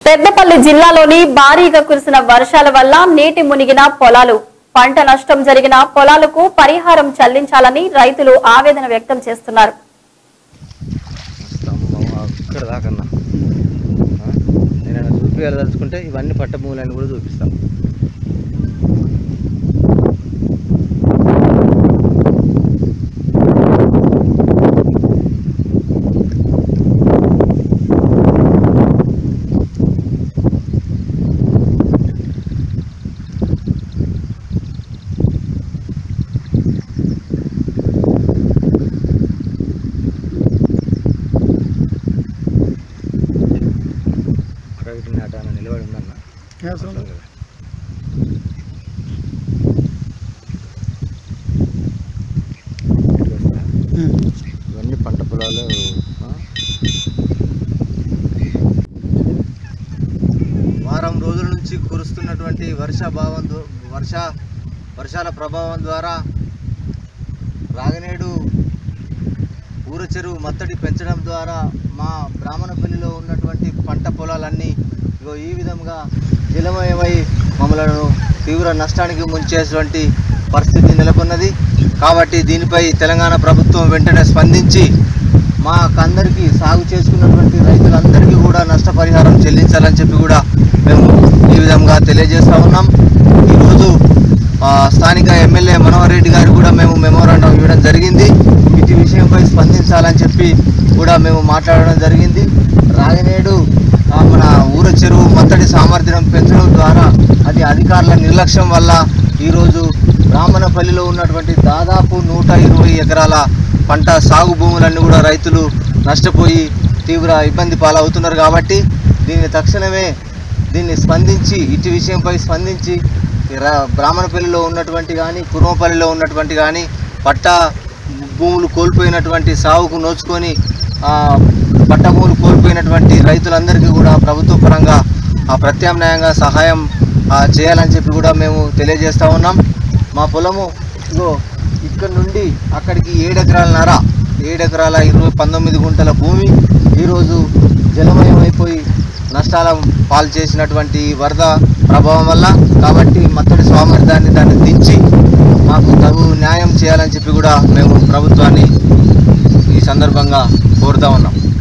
పెద్దపల్లి జిల్లాలోని భారీగా కురిసిన వర్షాల వల్ల నీటి మునిగిన పొలాలు పంట నష్టం జరిగిన పొలాలకు పరిహారం చెల్లించాలని రైతులు ఆవేదన వ్యక్తం చేస్తున్నారు స్తంభం అక్కడ దాకన్నా ఆ? నేను ఏమైనా చూపించాలదలుచుకుంటే ఇవన్నీ పట్టభూములని కూడా చూపిస్తాను ప్రగతి నాటాన నిలబడి ఉందన్న అవసరం కదా. ఇటు వస్తా. ఇవన్నీ పంట పొలాలు ఆ? వారం రోజుల నుంచి కురుస్తున్నటువంటి వర్షాభావం ద్వా- వర్ష వర్షాల ప్రభావం ద్వారా రాగనేడు ఊర చెరువు మత్తడి పెంచడం ద్వారా మా బ్రాహ్మణపల్లిలో ఉన్నటువంటి పంట పొలాలన్నీ ఇగో ఈ విధంగా జలమయమై మమ్మలను తీవ్ర నష్టానికి ముంచేటువంటి పరిస్థితి నెలకొన్నది కాబట్టి దీనిపై తెలంగాణ ప్రభుత్వం వెంటనే స్పందించి మాకందరికీ సాగు చేసుకున్నటువంటి రైతులందరికీ కూడా నష్టపరిహారం చెల్లించాలని చెప్పి కూడా మేము ఈ విధంగా తెలియజేస్తా ఉన్నాం ఈరోజు ఆ, స్థానిక ఎమ్మెల్యే మనోహర్ రెడ్డి గారు కూడా మేము మెమోరాండం ఇవ్వడం జరిగింది ఇటు విషయంపై స్పందించాలని చెప్పి కూడా మేము మాట్లాడడం జరిగింది రాగనేడు ఆ, మన ఊర చెరువు మత్తడి సామర్థ్యం పెంచడం ద్వారా అది అధికారుల నిర్లక్ష్యం వల్ల ఈరోజు బ్రాహ్మణపల్లిలో ఉన్నటువంటి దాదాపు నూట ఇరవై ఎకరాల పంట సాగు భూములన్నీ కూడా రైతులు నష్టపోయి తీవ్ర ఇబ్బంది పాలవుతున్నారు కాబట్టి దీన్ని తక్షణమే దీన్ని స్పందించి ఇటు విషయంపై స్పందించి ఈ రా- బ్రాహ్మణపల్లిలో ఉన్నటువంటి కానీ కుర్మపల్లిలో ఉన్నటువంటి కానీ పట్ట భూములు కోల్పోయినటువంటి సాగుకు నోచుకొని ఆ, పట్ట భూములు కోల్పోయినటువంటి రైతులందరికీ కూడా ప్రభుత్వ పరంగా ఆ, ప్రత్యామ్నాయంగా సహాయం ఆ, చేయాలని చెప్పి కూడా మేము తెలియజేస్తా ఉన్నాం మా పొలము ఇగో ఇక్కడ నుండి అక్కడికి ఏడు ఎకరాల నర ఏడు ఎకరాల ఇరవై పంతొమ్మిది గుంటల భూమి ఈరోజు జలమయం అయిపోయి నష్టాల పాలు చేసినటువంటి ఈ వరద ప్రభావం వల్ల కాబట్టి మత్తడి సామర్థ్యాన్ని దాన్ని దించి మాకు తగు న్యాయం చేయాలని చెప్పి కూడా మేము ప్రభుత్వాన్ని ఈ సందర్భంగా కోరుతా ఉన్నాం